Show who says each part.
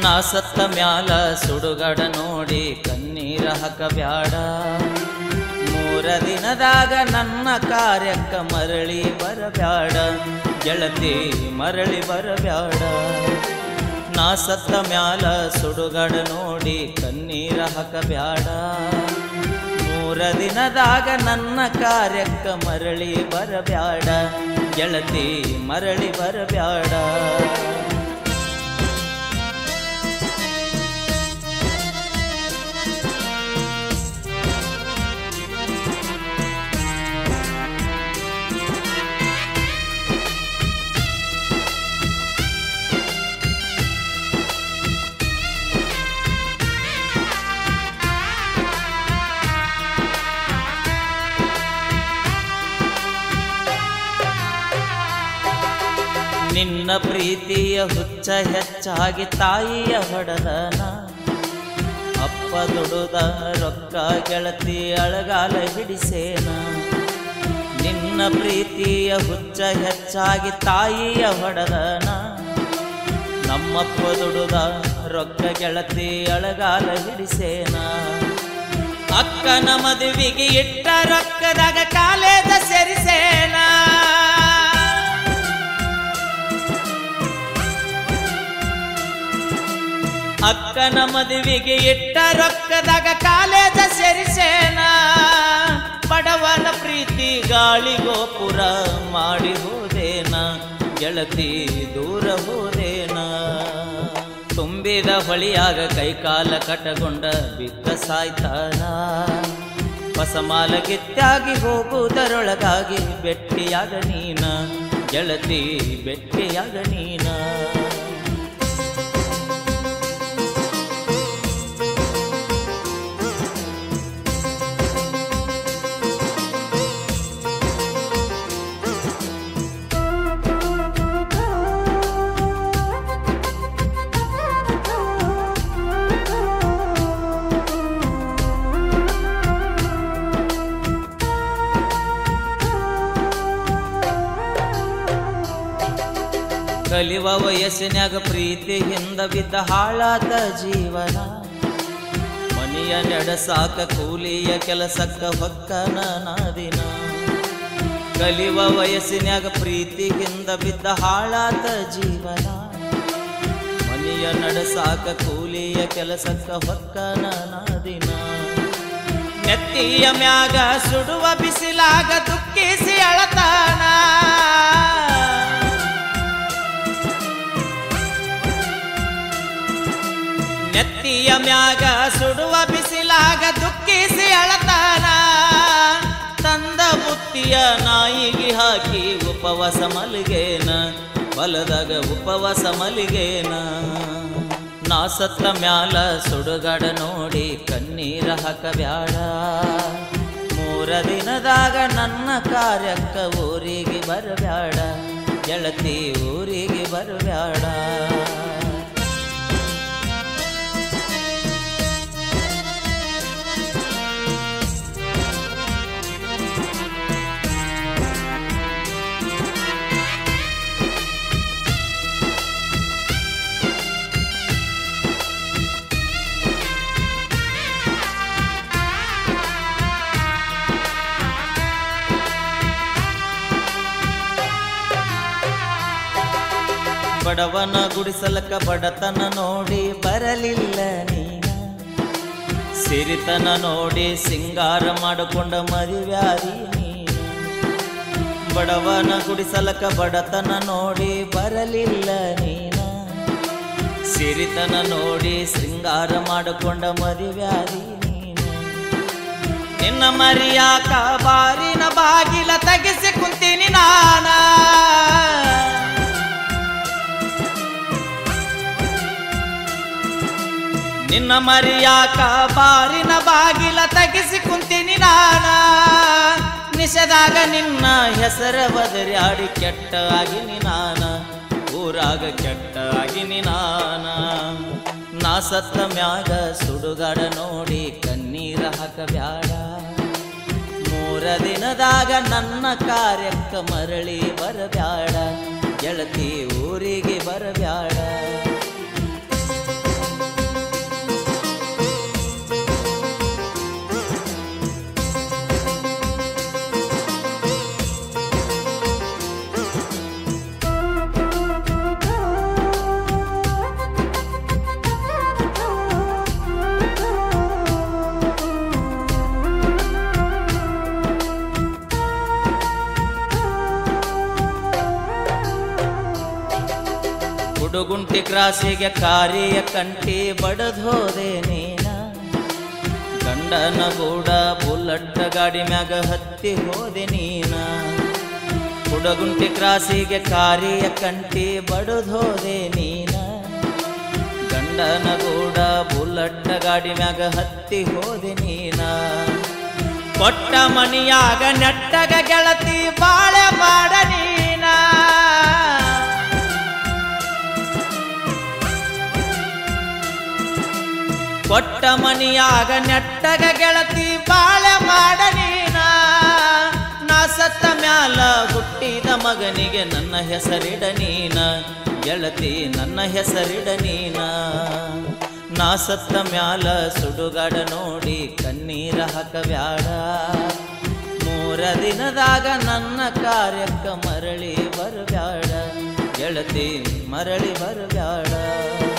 Speaker 1: ನಾ ಸತ್ತ ಮ್ಯಾಲ ಸುಡುಗಡ ನೋಡಿ ಕಣ್ಣೀರ ಹಾಕಬ್ಯಾಡ ಮೂರ ದಿನದಾಗ ನನ್ನ ಕಾರ್ಯಕ್ಕ ಮರಳಿ ಬರಬ್ಯಾಡ ಗೆಳತಿ ಮರಳಿ ಬರಬ್ಯಾಡ ನಾ ಸತ್ತ ಮ್ಯಾಲ ಸುಡುಗಡ ನೋಡಿ ಕಣ್ಣೀರ ಹಾಕಬ್ಯಾಡ ಮೂರ ದಿನದಾಗ ನನ್ನ ಕಾರ್ಯಕ್ಕ ಮರಳಿ ಬರಬ್ಯಾಡ ಗೆಳತಿ ಮರಳಿ ಬರಬ್ಯಾಡ ನಿನ್ನ ಪ್ರೀತಿಯ ಹುಚ್ಚ ಹೆಚ್ಚಾಗಿ ತಾಯಿಯ ಹೊಡೆದನ ಅಪ್ಪ ದುಡುದ ರೊಕ್ಕ ಗೆಳತಿ ಅಳಗಾಲ ಹಿಡಿಸೇನ ನಿನ್ನ ಪ್ರೀತಿಯ ಹುಚ್ಚ ಹೆಚ್ಚಾಗಿ ತಾಯಿಯ ಹೊಡೆದನ ನಮ್ಮಪ್ಪ ದುಡುದ ರೊಕ್ಕ ಗೆಳತಿ ಅಳಗಾಲ ಹಿಡಿಸೇನ ಅಕ್ಕನ ಮದುವೆಗೆ ಇಟ್ಟ ರೊಕ್ಕದಾಗ ಕಾಲೇಜ ಸೇರಿಸೇನ ಅಕ್ಕನ ಮದುವೆಗೆ ಇಟ್ಟ ರೊಕ್ಕದಾಗ ಕಾಲೇಜ ಸೇರಿಸೇನ ಬಡವನ ಪ್ರೀತಿ ಗಾಳಿ ಗೋಪುರ ಮಾಡಿ ಹೋದೇನ ಗೆಳತಿ ದೂರ ಹೋದೇನ ತುಂಬಿದ ಹೊಳಿಯಾಗ ಕೈಕಾಲ ಕಟಗೊಂಡ ಬಿಕ್ಕ ಸಾಯ್ತಾನ ಹೊಸಮಾಲ ಗಿತ್ತಾಗಿ ಹೋಗುವುದರೊಳಗಾಗಿ ಬೆಟ್ಟಿಯಾಗ ನೀನ ಗೆಳತಿ ಬೆಟ್ಟಿಯಾಗ ನೀನ ಕಲಿವ ವಯಸ್ಸಿನ್ಯಾಗ ಪ್ರೀತಿಯಿಂದ ಬಿದ್ದ ಹಾಳಾದ ಜೀವನ ಮನೆಯ ನಡೆಸಾಕ ಕೂಲಿಯ ಕೆಲಸಕ್ಕ ಹೊಕ್ಕನ ನಾದಿನ ಕಲಿವ ವಯಸ್ಸಿನ್ಯಾಗ ಪ್ರೀತಿಯಿಂದ ಬಿದ್ದ ಹಾಳಾದ ಜೀವನ ಮನೆಯ ನಡೆಸಾಕ ಕೂಲಿಯ ಕೆಲಸಕ್ಕ ಹೊಕ್ಕನ ನಾದಿನ ನೆತ್ತಿಯ ಮ್ಯಾಗ ಸುಡುವ ಬಿಸಿಲಾಗ ದುಃಖಿಸಿ ಅಳತಾನ ನೆತ್ತಿಯ ಮ್ಯಾಗ ಸುಡುವ ಬಿಸಿಲಾಗ ದುಃಖಿಸಿ ಅಳತಾನ ತಂದ ಬುತ್ತಿಯ ನಾಯಿಗೆ ಹಾಕಿ ಉಪವಾಸ ಮಲಿಗೇನ ಹೊಲದಾಗ ಉಪವಾಸ ಮಲಿಗೇನ ನಾ ಸತ್ತ ಮ್ಯಾಲ ಸುಡುಗಡ ನೋಡಿ ಕಣ್ಣೀರ ಹಾಕಬ್ಯಾಡ ಮೂರ ದಿನದಾಗ ನನ್ನ ಕಾರ್ಯಕ್ಕ ಊರಿಗೆ ಬರಬ್ಯಾಡ ಗೆಳತಿ ಊರಿಗೆ ಬರಬ್ಯಾಡ ಬಡವನ ಗುಡಿಸಲಕ ಬಡತನ ನೋಡಿ ಬರಲಿಲ್ಲ ನೀನ ಸಿರಿತನ ನೋಡಿ ಸಿಂಗಾರ ಮಾಡಿಕೊಂಡ ಮರಿವ್ಯಾರಿ ನೀನು ಬಡವನ ಗುಡಿಸಲಕ ಬಡತನ ನೋಡಿ ಬರಲಿಲ್ಲ ನೀನ ಸಿರಿತನ ನೋಡಿ ಶೃಂಗಾರ ಮಾಡಿಕೊಂಡ ಮರಿವ್ಯಾರಿ ನೀನು ನಿನ್ನ ಮರಿಯಾಕ ಬಾರಿನ ಬಾಗಿಲ ತೆಗೆಸಿ ಕುಂತೀನಿ ನಾನ ನಿನ್ನ ಮರಿಯಾಕ ಬಾರಿನ ಬಾಗಿಲ ತೆಗೆಸಿ ಕುಂತೀನಿ ನಾನ ನಿಷದಾಗ ನಿನ್ನ ಹೆಸರ ಬದರ್ಯಾಡಿ ಕೆಟ್ಟ ಆಗಿನಿ ನಾನ ಊರಾಗ ಕೆಟ್ಟ ಆಗಿನಿ ನಾನ ನಾ ಸತ್ತ ಮ್ಯಾಗ ಸುಡುಗಾಡ ನೋಡಿ ಕಣ್ಣೀರ ಹಾಕಬ್ಯಾಡ ಮೂರ ದಿನದಾಗ ನನ್ನ ಕಾರ್ಯಕ್ಕ ಮರಳಿ ಬರಬ್ಯಾಡ ಗೆಳತಿ ಊರಿಗೆ ಬರಬ್ಯಾಡ ಹುಡುಗುಂಟಿ ಕ್ರಾಸಿಗೆ ಕಾರಿಯ ಕಂಟಿ ಬಡದೋದೆ ನೀನ ಗಂಡನ ಗೂಡ ಬುಲ್ಲಟ್ಟ ಗಾಡಿ ಮ್ಯಾಗ ಹತ್ತಿ ಹೋದೆ ನೀನ ಹುಡುಗುಂಟಿ ಕ್ರಾಸಿಗೆ ಕಾರಿಯ ಕಂಟಿ ಬಡದೋದೆ ನೀನ ಗಂಡನ ಗೂಡ ಬುಲ್ಲಟ್ಟ ಗಾಡಿ ಮ್ಯಾಗ ಹತ್ತಿ ಹೋದೆ ನೀನ ಕೊಟ್ಟ ಮನಿಯಾಗ ನೆಟ್ಟಗ ಗೆಳತಿ ಬಾಳೆ ಮಾಡ ನೀನ ಕೊಟ್ಟ ಮನಿಯಾಗ ನೆಟ್ಟಗ ಗೆಳತಿ ಬಾಳೆ ಮಾಡ ನೀನ ನಾ ಸತ್ತ ಮ್ಯಾಲ ಹುಟ್ಟಿದ ಮಗನಿಗೆ ನನ್ನ ಹೆಸರಿಡ ನೀನ ಗೆಳತಿ ನನ್ನ ಹೆಸರಿಡ ನೀನ ನಾ ಸತ್ತ ಮ್ಯಾಲ ಸುಡುಗಾಡ ನೋಡಿ ಕಣ್ಣೀರ ಹಾಕಬ್ಯಾಡ ಮೂರ ದಿನದಾಗ ನನ್ನ ಕಾರ್ಯಕ್ಕ ಮರಳಿ ಬರಬ್ಯಾಡ ಗೆಳತಿ ಮರಳಿ ಬರಬ್ಯಾಡ